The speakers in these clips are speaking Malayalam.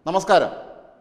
നമസ്കാരം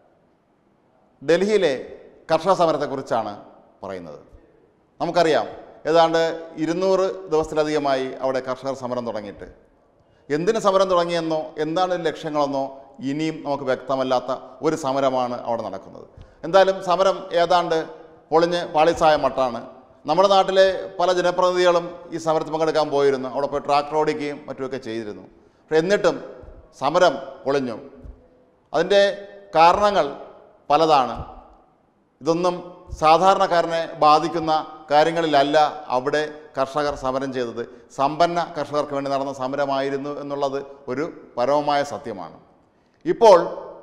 ഡൽഹിയിലെ കർഷക സമരത്തെക്കുറിച്ചാണ് പറയുന്നത് നമുക്കറിയാം ഏതാണ്ട് ഇരുന്നൂറ് ദിവസത്തിലധികമായി അവിടെ കർഷകർ സമരം തുടങ്ങിയിട്ട് എന്തിന് സമരം തുടങ്ങിയെന്നോ എന്താണ് ലക്ഷ്യങ്ങളെന്നോ ഇനിയും നമുക്ക് വ്യക്തമല്ലാത്ത ഒരു സമരമാണ് അവിടെ നടക്കുന്നത് എന്തായാലും സമരം ഏതാണ്ട് പൊളിഞ്ഞ് പാളിസായ മട്ടാണ് നമ്മുടെ നാട്ടിലെ പല ജനപ്രതിനിധികളും ഈ സമരത്തിൽ പങ്കെടുക്കാൻ പോയിരുന്നു അവിടെ പോയി ട്രാക്ടർ ഓടിക്കുകയും മറ്റുമൊക്കെ ചെയ്തിരുന്നു പക്ഷേ എന്നിട്ടും സമരം പൊളിഞ്ഞു അതിൻ്റെ കാരണങ്ങൾ പലതാണ് ഇതൊന്നും സാധാരണക്കാരനെ ബാധിക്കുന്ന കാര്യങ്ങളിലല്ല അവിടെ കർഷകർ സമരം ചെയ്തത് സമ്പന്ന കർഷകർക്ക് വേണ്ടി നടന്ന സമരമായിരുന്നു എന്നുള്ളത് ഒരു പരമമായ സത്യമാണ് ഇപ്പോൾ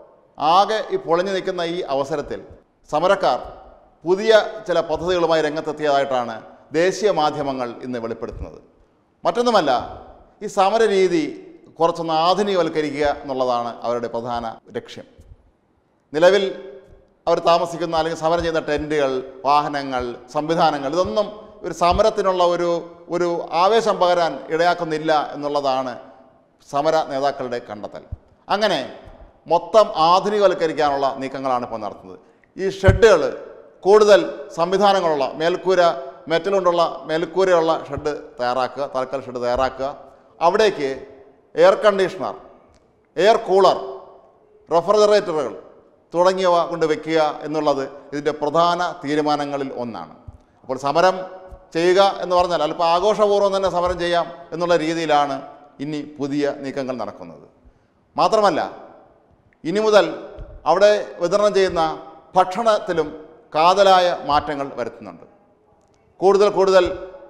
ആകെ ഈ പൊളിഞ്ഞു നിൽക്കുന്ന ഈ അവസരത്തിൽ സമരക്കാർ പുതിയ ചില പദ്ധതികളുമായി രംഗത്തെത്തിയതായിട്ടാണ് ദേശീയ മാധ്യമങ്ങൾ ഇന്ന് വെളിപ്പെടുത്തുന്നത് മറ്റൊന്നുമല്ല ഈ സമര രീതി കുറച്ചൊന്ന് ആധുനികവൽക്കരിക്കുക എന്നുള്ളതാണ് അവരുടെ പ്രധാന ലക്ഷ്യം നിലവിൽ അവർ താമസിക്കുന്ന അല്ലെങ്കിൽ സമരം ചെയ്യുന്ന ടെൻറ്റുകൾ വാഹനങ്ങൾ സംവിധാനങ്ങൾ ഇതൊന്നും ഒരു സമരത്തിനുള്ള ഒരു ഒരു ആവേശം പകരാൻ ഇടയാക്കുന്നില്ല എന്നുള്ളതാണ് സമര നേതാക്കളുടെ കണ്ടെത്തൽ അങ്ങനെ മൊത്തം ആധുനികവൽക്കരിക്കാനുള്ള നീക്കങ്ങളാണ് ഇപ്പോൾ നടത്തുന്നത് ഈ ഷെഡുകൾ കൂടുതൽ സംവിധാനങ്ങളുള്ള മേൽക്കൂര മെറ്റൽ കൊണ്ടുള്ള മേൽക്കൂരയുള്ള ഷെഡ് തയ്യാറാക്കുക തൽക്കാൽ ഷെഡ് തയ്യാറാക്കുക അവിടേക്ക് എയർ കണ്ടീഷണർ എയർ കൂളർ റെഫ്രിജറേറ്ററുകൾ തുടങ്ങിയവ കൊണ്ട് വെക്കുക എന്നുള്ളത് ഇതിൻ്റെ പ്രധാന തീരുമാനങ്ങളിൽ ഒന്നാണ് അപ്പോൾ സമരം ചെയ്യുക എന്ന് പറഞ്ഞാൽ അല്പം ആഘോഷപൂർവ്വം തന്നെ സമരം ചെയ്യാം എന്നുള്ള രീതിയിലാണ് ഇനി പുതിയ നീക്കങ്ങൾ നടക്കുന്നത് മാത്രമല്ല ഇനി മുതൽ അവിടെ വിതരണം ചെയ്യുന്ന ഭക്ഷണത്തിലും കാതലായ മാറ്റങ്ങൾ വരുത്തുന്നുണ്ട് കൂടുതൽ കൂടുതൽ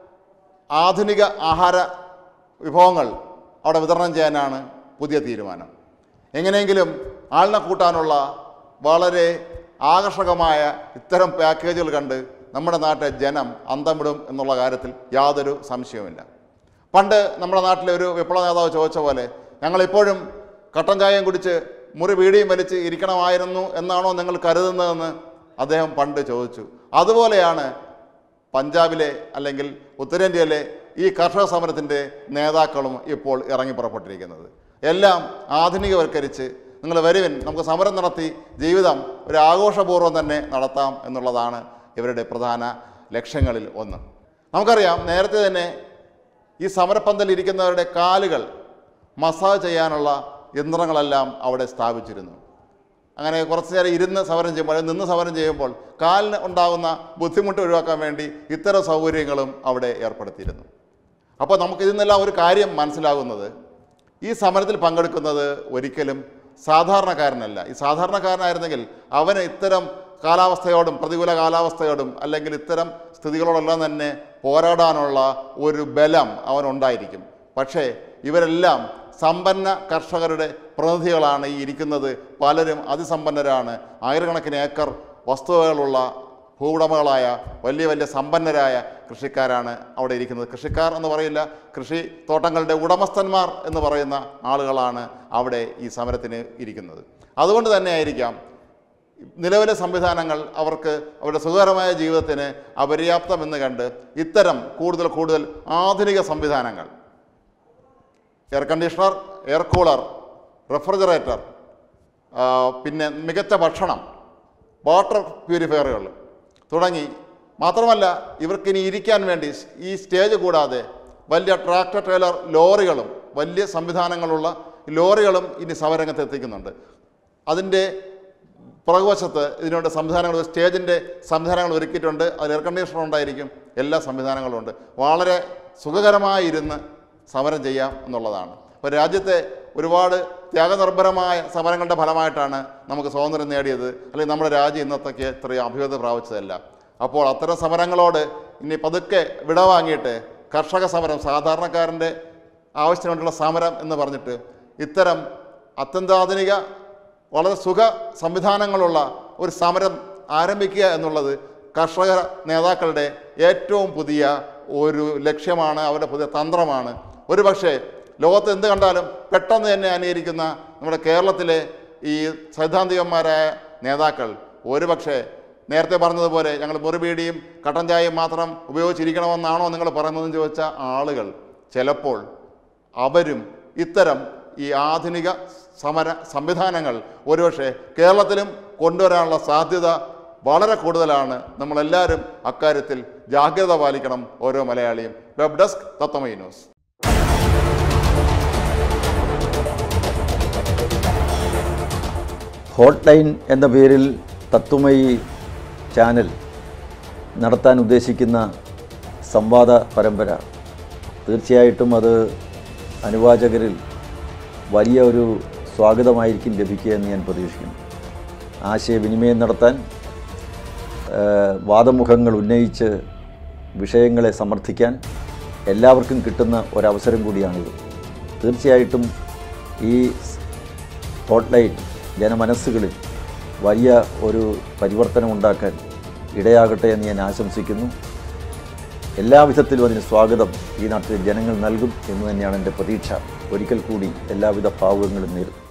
ആധുനിക ആഹാര വിഭവങ്ങൾ അവിടെ വിതരണം ചെയ്യാനാണ് പുതിയ തീരുമാനം എങ്ങനെയെങ്കിലും ആളിനെ കൂട്ടാനുള്ള വളരെ ആകർഷകമായ ഇത്തരം പാക്കേജുകൾ കണ്ട് നമ്മുടെ നാട്ടിലെ ജനം അന്തം വിടും എന്നുള്ള കാര്യത്തിൽ യാതൊരു സംശയവുമില്ല പണ്ട് നമ്മുടെ നാട്ടിലെ ഒരു വിപ്ലവ നേതാവ് ചോദിച്ച പോലെ ഞങ്ങളിപ്പോഴും കട്ടൻ ചായയും കുടിച്ച് മുറി വീടിയും വലിച്ച് ഇരിക്കണമായിരുന്നു എന്നാണോ നിങ്ങൾ കരുതുന്നതെന്ന് അദ്ദേഹം പണ്ട് ചോദിച്ചു അതുപോലെയാണ് പഞ്ചാബിലെ അല്ലെങ്കിൽ ഉത്തരേന്ത്യയിലെ ഈ കർഷക സമരത്തിൻ്റെ നേതാക്കളും ഇപ്പോൾ ഇറങ്ങി പുറപ്പെട്ടിരിക്കുന്നത് എല്ലാം ആധുനികവൽക്കരിച്ച് നിങ്ങൾ വരുവിൻ നമുക്ക് സമരം നടത്തി ജീവിതം ഒരു ആഘോഷപൂർവ്വം തന്നെ നടത്താം എന്നുള്ളതാണ് ഇവരുടെ പ്രധാന ലക്ഷ്യങ്ങളിൽ ഒന്ന് നമുക്കറിയാം നേരത്തെ തന്നെ ഈ സമരപ്പന്തലിൽ ഇരിക്കുന്നവരുടെ കാലുകൾ മസാജ് ചെയ്യാനുള്ള യന്ത്രങ്ങളെല്ലാം അവിടെ സ്ഥാപിച്ചിരുന്നു അങ്ങനെ കുറച്ച് നേരം ഇരുന്ന് സമരം ചെയ്യുമ്പോൾ അല്ലെങ്കിൽ നിന്ന് സമരം ചെയ്യുമ്പോൾ കാലിന് ഉണ്ടാകുന്ന ബുദ്ധിമുട്ട് ഒഴിവാക്കാൻ വേണ്ടി ഇത്തരം സൗകര്യങ്ങളും അവിടെ ഏർപ്പെടുത്തിയിരുന്നു അപ്പോൾ നമുക്ക് ഇതിൽ നിന്നെല്ലാം ഒരു കാര്യം മനസ്സിലാകുന്നത് ഈ സമരത്തിൽ പങ്കെടുക്കുന്നത് ഒരിക്കലും സാധാരണക്കാരനല്ല ഈ സാധാരണക്കാരനായിരുന്നെങ്കിൽ അവന് ഇത്തരം കാലാവസ്ഥയോടും പ്രതികൂല കാലാവസ്ഥയോടും അല്ലെങ്കിൽ ഇത്തരം സ്ഥിതികളോടെല്ലാം തന്നെ പോരാടാനുള്ള ഒരു ബലം അവനുണ്ടായിരിക്കും പക്ഷേ ഇവരെല്ലാം സമ്പന്ന കർഷകരുടെ പ്രതിനിധികളാണ് ഈ ഇരിക്കുന്നത് പലരും അതിസമ്പന്നരാണ് ആയിരക്കണക്കിന് ഏക്കർ വസ്തുവകളുള്ള ഭൂവുടമകളായ വലിയ വലിയ സമ്പന്നരായ കൃഷിക്കാരാണ് അവിടെ ഇരിക്കുന്നത് കൃഷിക്കാർ എന്ന് പറയില്ല കൃഷി തോട്ടങ്ങളുടെ ഉടമസ്ഥന്മാർ എന്ന് പറയുന്ന ആളുകളാണ് അവിടെ ഈ സമരത്തിന് ഇരിക്കുന്നത് അതുകൊണ്ട് തന്നെ ആയിരിക്കാം നിലവിലെ സംവിധാനങ്ങൾ അവർക്ക് അവരുടെ സുഖകരമായ ജീവിതത്തിന് അപര്യാപ്തമെന്ന് കണ്ട് ഇത്തരം കൂടുതൽ കൂടുതൽ ആധുനിക സംവിധാനങ്ങൾ air conditioner air cooler refrigerator ആ, പിന്നെ മികച്ച ഭക്ഷണം വാട്ടർ പ്യൂരിഫയറുകൾ തുടങ്ങി മാത്രമല്ല ഇവർക്കിനി ഇരിക്കാൻ വേണ്ടി ഈ സ്റ്റേജ് കൂടാതെ വലിയ ട്രാക്ടർ ട്രെയിലർ ലോറികളും വലിയ സംവിധാനങ്ങളുള്ള ലോറികളും ഇനി സമരരംഗത്ത് എത്തിക്കുന്നുണ്ട് അതിൻ്റെ പുറകുവശത്ത് ഇതിനുണ്ട് സംവിധാനങ്ങൾ സ്റ്റേജിൻ്റെ സംവിധാനങ്ങൾ ഒരുക്കിയിട്ടുണ്ട് അതിൽ എയർ കണ്ടീഷണർ ഉണ്ടായിരിക്കും എല്ലാ സംവിധാനങ്ങളും ഉണ്ട് വളരെ സുഖകരമായി ഇരുന്ന് സമരം ചെയ്യാം എന്നുള്ളതാണ് അപ്പോൾ രാജ്യത്തെ ഒരുപാട് ത്യാഗനിർഭരമായ സമരങ്ങളുടെ ഫലമായിട്ടാണ് നമുക്ക് സ്വാതന്ത്ര്യം നേടിയത് അല്ലെങ്കിൽ നമ്മുടെ രാജ്യം ഇന്നത്തേക്ക് ഇത്രയും അഭിവൃദ്ധി പ്രാപിച്ചതല്ല അപ്പോൾ അത്തരം സമരങ്ങളോട് ഇനി പതുക്കെ വിടവാങ്ങിയിട്ട് കർഷക സമരം സാധാരണക്കാരൻ്റെ ആവശ്യത്തിന് വേണ്ടിയുള്ള സമരം എന്ന് പറഞ്ഞിട്ട് ഇത്തരം അത്യന്താധുനിക വളരെ സുഖ സംവിധാനങ്ങളുള്ള ഒരു സമരം ആരംഭിക്കുക എന്നുള്ളത് കർഷക നേതാക്കളുടെ ഏറ്റവും പുതിയ ഒരു ലക്ഷ്യമാണ് അവരുടെ പുതിയ തന്ത്രമാണ് ഒരു പക്ഷേ ലോകത്ത് എന്ത് കണ്ടാലും പെട്ടെന്ന് തന്നെ അനുകരിക്കുന്ന നമ്മുടെ കേരളത്തിലെ ഈ സൈദ്ധാന്തികന്മാരായ നേതാക്കൾ ഒരുപക്ഷെ നേരത്തെ പറഞ്ഞതുപോലെ ഞങ്ങൾ മുറിബീടിയും കട്ടൻ ചായയും മാത്രം ഉപയോഗിച്ചിരിക്കണമെന്നാണോ നിങ്ങൾ പറയുന്നതെന്ന് ചോദിച്ച ആളുകൾ ചിലപ്പോൾ അവരും ഇത്തരം ഈ ആധുനിക സമര സംവിധാനങ്ങൾ ഒരുപക്ഷെ കേരളത്തിലും കൊണ്ടുവരാനുള്ള സാധ്യത വളരെ കൂടുതലാണ് നമ്മളെല്ലാവരും അക്കാര്യത്തിൽ ജാഗ്രത പാലിക്കണം ഓരോ മലയാളിയും web desk Tatwamayi news hotline എന്ന പേരിൽ തത്വമയി ചാനൽ നടത്താൻ ഉദ്ദേശിക്കുന്ന സംവാദ പരമ്പര തീർച്ചയായിട്ടും അത് അനുവാചകരിൽ വലിയ ഒരു സ്വാഗതമായിരിക്കും ലഭിക്കുക എന്ന് ഞാൻ പ്രതീക്ഷിക്കുന്നു ആശയവിനിമയം നടത്താൻ ആ, വാദമുഖങ്ങൾ ഉന്നയിച്ച് വിഷയങ്ങളെ സമർത്ഥിക്കാൻ എല്ലാവർക്കും കിട്ടുന്ന ഒരവസരം കൂടിയാണിത് തീർച്ചയായിട്ടും ഈ ഹോട്ട്ലൈൻ ജനമനസ്സുകളിൽ വലിയ ഒരു പരിവർത്തനം ഉണ്ടാക്കാൻ ഇടയാകട്ടെ എന്ന് ഞാൻ ആശംസിക്കുന്നു എല്ലാവിധത്തിലും അതിന് സ്വാഗതം ഈ നാട്ടിലെ ജനങ്ങൾ നൽകും എന്ന് തന്നെയാണ് എൻ്റെ പ്രതീക്ഷ ഒരിക്കൽ കൂടി എല്ലാവിധ ഭാവുകങ്ങളും നേരുന്നു